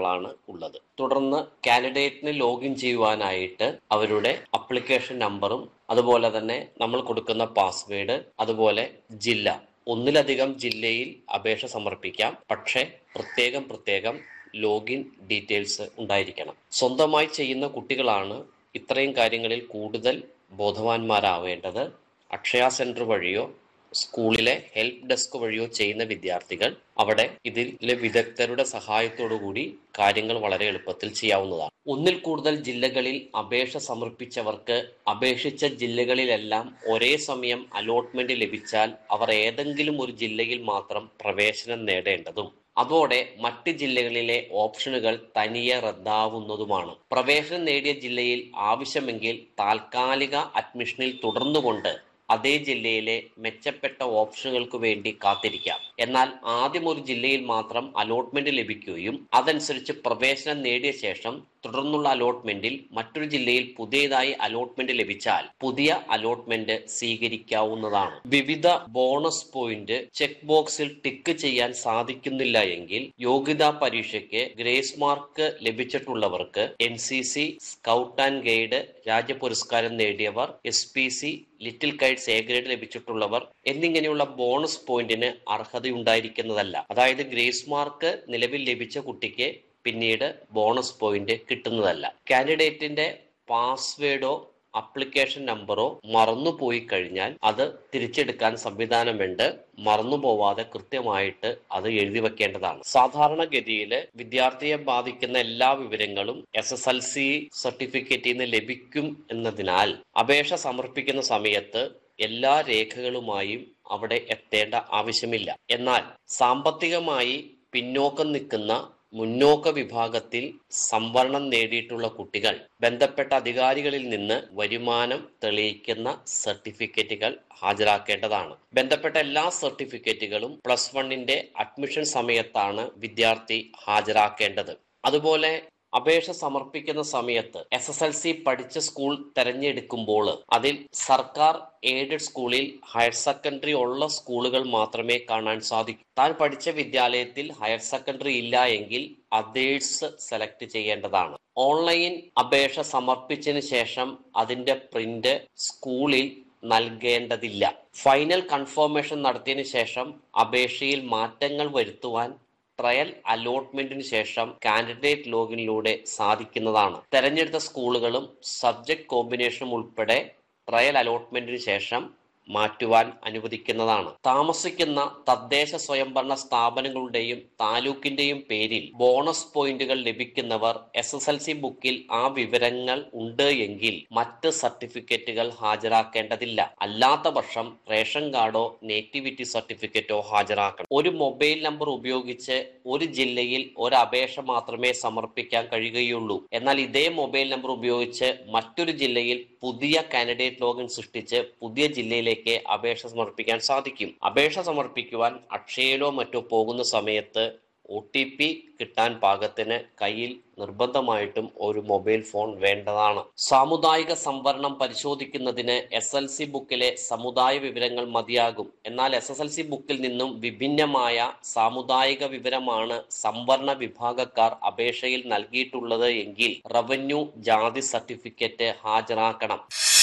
സൗകര്യങ്ങളാണ് ഉള്ളത് തുടർന്ന് കാൻഡിഡേറ്റിന് ലോഗിൻ ചെയ്യുവാനായിട്ട് അവരുടെ അപ്ലിക്കേഷൻ നമ്പറും അതുപോലെ തന്നെ നമ്മൾ കൊടുക്കുന്ന പാസ്വേഡ് അതുപോലെ ജില്ല ഒന്നിലധികം ജില്ലയിൽ അപേക്ഷ സമർപ്പിക്കാം പക്ഷേ പ്രത്യേകം പ്രത്യേകം ലോഗിൻ ഡീറ്റെയിൽസ് ഉണ്ടായിരിക്കണം സ്വന്തമായി ചെയ്യുന്ന കുട്ടികളാണ് ഇത്രയും കാര്യങ്ങളിൽ കൂടുതൽ ബോധവാന്മാരാവേണ്ടത് അക്ഷയ സെന്റർ വഴിയോ സ്കൂളിലെ ഹെൽപ്പ് ഡെസ്ക് വഴിയോ ചെയ്യുന്ന വിദ്യാർത്ഥികൾ അവിടെ ഇതിലെ വിദഗ്ധരുടെ സഹായത്തോടുകൂടി കാര്യങ്ങൾ വളരെ എളുപ്പത്തിൽ ചെയ്യാവുന്നതാണ് ഒന്നിൽ കൂടുതൽ ജില്ലകളിൽ അപേക്ഷ സമർപ്പിച്ചവർക്ക് അപേക്ഷിച്ച ജില്ലകളിലെല്ലാം ഒരേ സമയം അലോട്ട്മെന്റ് ലഭിച്ചാൽ അവർ ഏതെങ്കിലും ഒരു ജില്ലയിൽ മാത്രം പ്രവേശനം നേടേണ്ടതും അതോടെ മറ്റ് ജില്ലകളിലെ ഓപ്ഷനുകൾ തനിയെ റദ്ദാവുന്നതുമാണ് പ്രവേശനം നേടിയ ജില്ലയിൽ ആവശ്യമെങ്കിൽ താൽക്കാലിക അഡ്മിഷനിൽ തുടർന്നുകൊണ്ട് അതേ ജില്ലയിലെ മെച്ചപ്പെട്ട ഓപ്ഷനുകൾക്ക് വേണ്ടി കാത്തിരിക്കാം എന്നാൽ ആദ്യം ഒരു ജില്ലയിൽ മാത്രം അലോട്ട്മെന്റ് ലഭിക്കുകയും അതനുസരിച്ച് പ്രവേശനം നേടിയ ശേഷം തുടർന്നുള്ള അലോട്ട്മെന്റിൽ മറ്റൊരു ജില്ലയിൽ പുതിയതായി അലോട്ട്മെന്റ് ലഭിച്ചാൽ പുതിയ അലോട്ട്മെന്റ് സ്വീകരിക്കാവുന്നതാണ് വിവിധ ബോണസ് പോയിന്റ് ചെക്ക് ബോക്സിൽ ടിക്ക് ചെയ്യാൻ സാധിക്കുന്നില്ല എങ്കിൽ യോഗ്യതാ പരീക്ഷയ്ക്ക് ഗ്രേസ് മാർക്ക് ലഭിച്ചിട്ടുള്ളവർക്ക് N C C scout and guide രാജ്യ പുരസ്കാരം നേടിയവർ S P C little kites A grade ലഭിച്ചിട്ടുള്ളവർ എന്നിങ്ങനെയുള്ള ബോണസ് പോയിന്റിന് അർഹതയുണ്ടായിരിക്കുന്നതല്ല അതായത് ഗ്രേസ് മാർക്ക് നിലവിൽ ലഭിച്ച കുട്ടിക്ക് പിന്നീട് ബോണസ് പോയിന്റ് കിട്ടുന്നതല്ല കാൻഡിഡേറ്റിന്റെ പാസ്വേഡോ അപ്ലിക്കേഷൻ നമ്പറോ മറന്നുപോയി കഴിഞ്ഞാൽ അത് തിരിച്ചെടുക്കാൻ സംവിധാനമുണ്ട് മറന്നുപോവാതെ കൃത്യമായിട്ട് അത് എഴുതി വെക്കേണ്ടതാണ് സാധാരണഗതിയിൽ വിദ്യാർത്ഥിയെ ബാധിക്കുന്ന എല്ലാ വിവരങ്ങളും എസ് എസ് എൽ സി സർട്ടിഫിക്കറ്റിൽ നിന്ന് ലഭിക്കും എന്നതിനാൽ അപേക്ഷ സമർപ്പിക്കുന്ന സമയത്ത് എല്ലാ രേഖകളുമായും അവിടെ എത്തേണ്ട ആവശ്യമില്ല എന്നാൽ സാമ്പത്തികമായി പിന്നോക്കം നിൽക്കുന്ന മുന്നോക്ക വിഭാഗത്തിൽ സംവരണം നേടിയിട്ടുള്ള കുട്ടികൾ ബന്ധപ്പെട്ട അധികാരികളിൽ നിന്ന് വരുമാനം തെളിയിക്കുന്ന സർട്ടിഫിക്കറ്റുകൾ ഹാജരാക്കേണ്ടതാണ് ബന്ധപ്പെട്ട എല്ലാ സർട്ടിഫിക്കറ്റുകളും പ്ലസ് വണ്ണിന്റെ അഡ്മിഷൻ സമയത്താണ് വിദ്യാർത്ഥി ഹാജരാക്കേണ്ടത് അതുപോലെ അപേക്ഷ സമർപ്പിക്കുന്ന സമയത്ത് എസ് എസ് എൽ സി പഠിച്ച സ്കൂൾ തെരഞ്ഞെടുക്കുമ്പോൾ അതിൽ സർക്കാർ എയ്ഡഡ് സ്കൂളിൽ ഹയർ സെക്കൻഡറി ഉള്ള സ്കൂളുകൾ മാത്രമേ കാണാൻ സാധിക്കൂ താൻ പഠിച്ച വിദ്യാലയത്തിൽ ഹയർ സെക്കൻഡറി ഇല്ല എങ്കിൽ അതേഴ്സ് സെലക്ട് ചെയ്യേണ്ടതാണ് ഓൺലൈൻ അപേക്ഷ സമർപ്പിച്ചതിന് ശേഷം അതിന്റെ പ്രിന്റ് സ്കൂളിൽ നൽകേണ്ടതില്ല ഫൈനൽ കൺഫർമേഷൻ നടത്തിയതിനു ശേഷം അപേക്ഷയിൽ മാറ്റങ്ങൾ വരുത്തുവാൻ ട്രയൽ അലോട്ട്മെന്റിന് ശേഷം കാൻഡിഡേറ്റ് ലോഗിനിലൂടെ സാധിക്കുന്നതാണ് തെരഞ്ഞെടുത്ത സ്കൂളുകളും സബ്ജക്ട് കോമ്പിനേഷനും ഉൾപ്പെടെ ട്രയൽ അലോട്ട്മെന്റിന് ശേഷം മാറ്റുവാൻ അനുവദിക്കുന്നതാണ് താമസിക്കുന്ന തദ്ദേശ സ്വയംഭരണ സ്ഥാപനങ്ങളുടെയും താലൂക്കിന്റെയും പേരിൽ ബോണസ് പോയിന്റുകൾ ലഭിക്കുന്നവർ എസ് എസ് എൽ സി ബുക്കിൽ ആ വിവരങ്ങൾ ഉണ്ട് എങ്കിൽ മറ്റ് സർട്ടിഫിക്കറ്റുകൾ ഹാജരാക്കേണ്ടതില്ല അല്ലാത്ത പക്ഷം റേഷൻ കാർഡോ നേറ്റിവിറ്റി സർട്ടിഫിക്കറ്റോ ഹാജരാക്കണം ഒരു മൊബൈൽ നമ്പർ ഉപയോഗിച്ച് ഒരു ജില്ലയിൽ ഒരു അപേക്ഷ മാത്രമേ സമർപ്പിക്കാൻ കഴിയുകയുള്ളൂ എന്നാൽ ഇതേ മൊബൈൽ നമ്പർ ഉപയോഗിച്ച് മറ്റൊരു ജില്ലയിൽ പുതിയ കാൻഡിഡേറ്റ് ലോഗിൻ സൃഷ്ടിച്ച് പുതിയ ജില്ലയിലേക്ക് അപേക്ഷ സമർപ്പിക്കാൻ സാധിക്കും അപേക്ഷ സമർപ്പിക്കുവാൻ അക്ഷയയിലോ മറ്റോ പോകുന്ന സമയത്ത് ഒ ടി പി കിട്ടാൻ പാകത്തിന് കയ്യിൽ നിർബന്ധമായിട്ടും ഒരു മൊബൈൽ ഫോൺ വേണ്ടതാണ് സാമുദായിക സംവരണം പരിശോധിക്കുന്നതിന് എസ് എൽ സി ബുക്കിലെ സമുദായ വിവരങ്ങൾ മതിയാകും എന്നാൽ എസ് എസ് എൽ സി ബുക്കിൽ നിന്നും വിഭിന്നമായ സാമുദായിക വിവരമാണ് സംവരണ വിഭാഗക്കാർ അപേക്ഷയിൽ നൽകിയിട്ടുള്ളത് എങ്കിൽ റവന്യൂ ജാതി സർട്ടിഫിക്കറ്റ് ഹാജരാക്കണം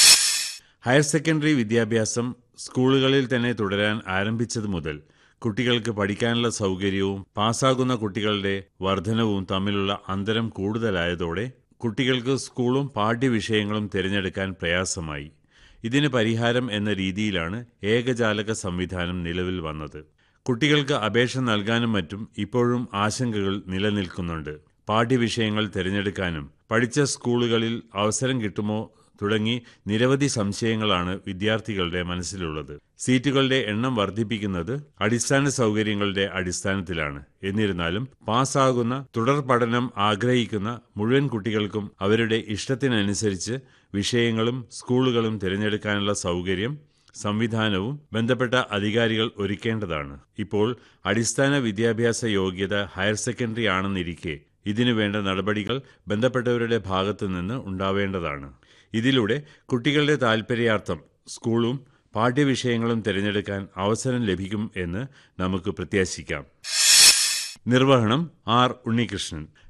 ഹയർ സെക്കൻഡറി വിദ്യാഭ്യാസം സ്കൂളുകളിൽ തന്നെ തുടരാൻ ആരംഭിച്ചത് മുതൽ കുട്ടികൾക്ക് പഠിക്കാനുള്ള സൗകര്യവും പാസ്സാകുന്ന കുട്ടികളുടെ വർധനവും തമ്മിലുള്ള അന്തരം കൂടുതലായതോടെ കുട്ടികൾക്ക് സ്കൂളും പാഠ്യവിഷയങ്ങളും തിരഞ്ഞെടുക്കാൻ പ്രയാസമായി ഇതിന് പരിഹാരം എന്ന രീതിയിലാണ് ഏകജാലക സംവിധാനം നിലവിൽ വന്നത് കുട്ടികൾക്ക് അപേക്ഷ നൽകാനും മറ്റും ഇപ്പോഴും ആശങ്കകൾ നിലനിൽക്കുന്നുണ്ട് പാഠ്യവിഷയങ്ങൾ തിരഞ്ഞെടുക്കാനും പഠിച്ച സ്കൂളുകളിൽ അവസരം കിട്ടുമോ തുടങ്ങി നിരവധി സംശയങ്ങളാണ് വിദ്യാർത്ഥികളുടെ മനസ്സിലുള്ളത് സീറ്റുകളുടെ എണ്ണം വർദ്ധിപ്പിക്കുന്നത് അടിസ്ഥാന സൗകര്യങ്ങളുടെ അടിസ്ഥാനത്തിലാണ് എന്നിരുന്നാലും പാസ്സാകുന്ന തുടർ പഠനം ആഗ്രഹിക്കുന്ന മുഴുവൻ കുട്ടികൾക്കും അവരുടെ ഇഷ്ടത്തിനനുസരിച്ച് വിഷയങ്ങളും സ്കൂളുകളും തിരഞ്ഞെടുക്കാനുള്ള സൗകര്യം സംവിധാനവും ബന്ധപ്പെട്ട അധികാരികൾ ഒരുക്കേണ്ടതാണ് ഇപ്പോൾ അടിസ്ഥാന വിദ്യാഭ്യാസ യോഗ്യത ഹയർ സെക്കൻഡറി ആണെന്നിരിക്കെ ഇതിനു വേണ്ട നടപടികൾ ബന്ധപ്പെട്ടവരുടെ ഭാഗത്തു നിന്ന് ഉണ്ടാവേണ്ടതാണ് ഇതിലൂടെ കുട്ടികളുടെ താൽപര്യാർത്ഥം സ്കൂളും പാഠ്യവിഷയങ്ങളും തിരഞ്ഞെടുക്കാൻ അവസരം ലഭിക്കും എന്ന് നമുക്ക് പ്രത്യാശിക്കാം നിർവഹണം ആർ ഉണ്ണികൃഷ്ണൻ